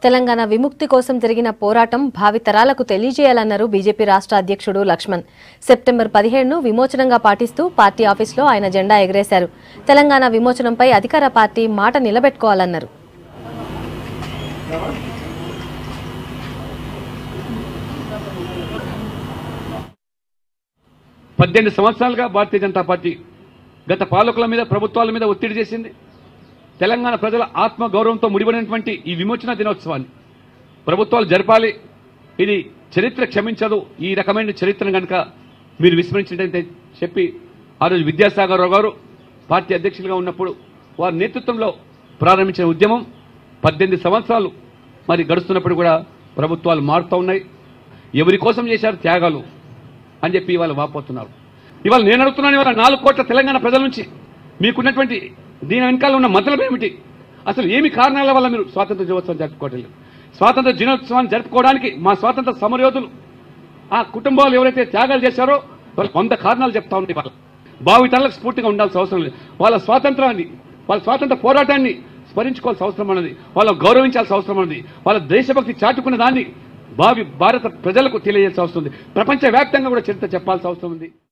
తెలంగాణ విముక్తి కోసం జరిగిన పోరాటం భావితరాలకు తెలియజేయాలన్నారు బీజేపీ రాష్ట్ర అధ్యక్షుడు లక్ష్మణ్ సెప్టెంబర్ పదిహేడును విమోచనంగా పాటిస్తూ పార్టీ ఆఫీసులో ఆయన జెండా ఎగరేశారు తెలంగాణ విమోచనంపై అధికార పార్టీ మాట నిలబెట్టుకోవాలన్నారు పద్దెనిమిది సంవత్సరాలుగా భారతీయ జనతా పార్టీ గత పాలకుల మీద ప్రభుత్వాల మీద ఒత్తిడి చేసింది తెలంగాణ ప్రజల ఆత్మ గౌరవంతో ముడిపడినటువంటి ఈ విమోచన దినోత్సవాన్ని ప్రభుత్వాలు జరపాలి ఇది చరిత్ర క్షమించదు ఈ రకమైన చరిత్రను కనుక మీరు విస్మరించినట్టయితే చెప్పి ఆ రోజు విద్యాసాగర్ రావు గారు పార్టీ అధ్యక్షులుగా ఉన్నప్పుడు వారి నేతృత్వంలో ప్రారంభించిన ఉద్యమం పద్దెనిమిది సంవత్సరాలు మరి గడుస్తున్నప్పుడు కూడా ప్రభుత్వాలు మారుతూ ఉన్నాయి ఎవరి కోసం చేశారు త్యాగాలు అని చెప్పి ఇవాళ వాపోతున్నారు ఇవాళ నేను అడుగుతున్నాను ఇవాళ నాలుగు కోట్ల తెలంగాణ ప్రజల నుంచి మీకున్నటువంటి దీని వెనకాల ఉన్న మతలం ఏమిటి అసలు ఏమి కారణాల వల్ల మీరు స్వాతంత్ర దినోత్సవం జరుపుకోవట్లేదు స్వాతంత్ర దినోత్సవాన్ని జరుపుకోవడానికి మా స్వాతంత్ర సమరయోధులు ఆ కుటుంబాలు ఎవరైతే త్యాగాలు చేశారో వాళ్ళు వంద కారణాలు చెప్తా ఉన్నాయి వాళ్ళ భావితరాలకు స్ఫూర్తిగా ఉండాల్సిన అవసరం లేదు వాళ్ళ స్వాతంత్రాన్ని వాళ్ళ స్వాతంత్ర పోరాటాన్ని స్మరించుకోవాల్సిన అవసరం ఉన్నది వాళ్ళ గౌరవించాల్సిన అవసరం ఉన్నది వాళ్ళ దేశభక్తి చాటుకున్న దాన్ని భావి భారత ప్రజలకు తెలియజేయాల్సిన అవసరం ఉంది ప్రపంచ వ్యాప్తంగా కూడా చరిత్ర చెప్పాల్సిన అవసరం ఉంది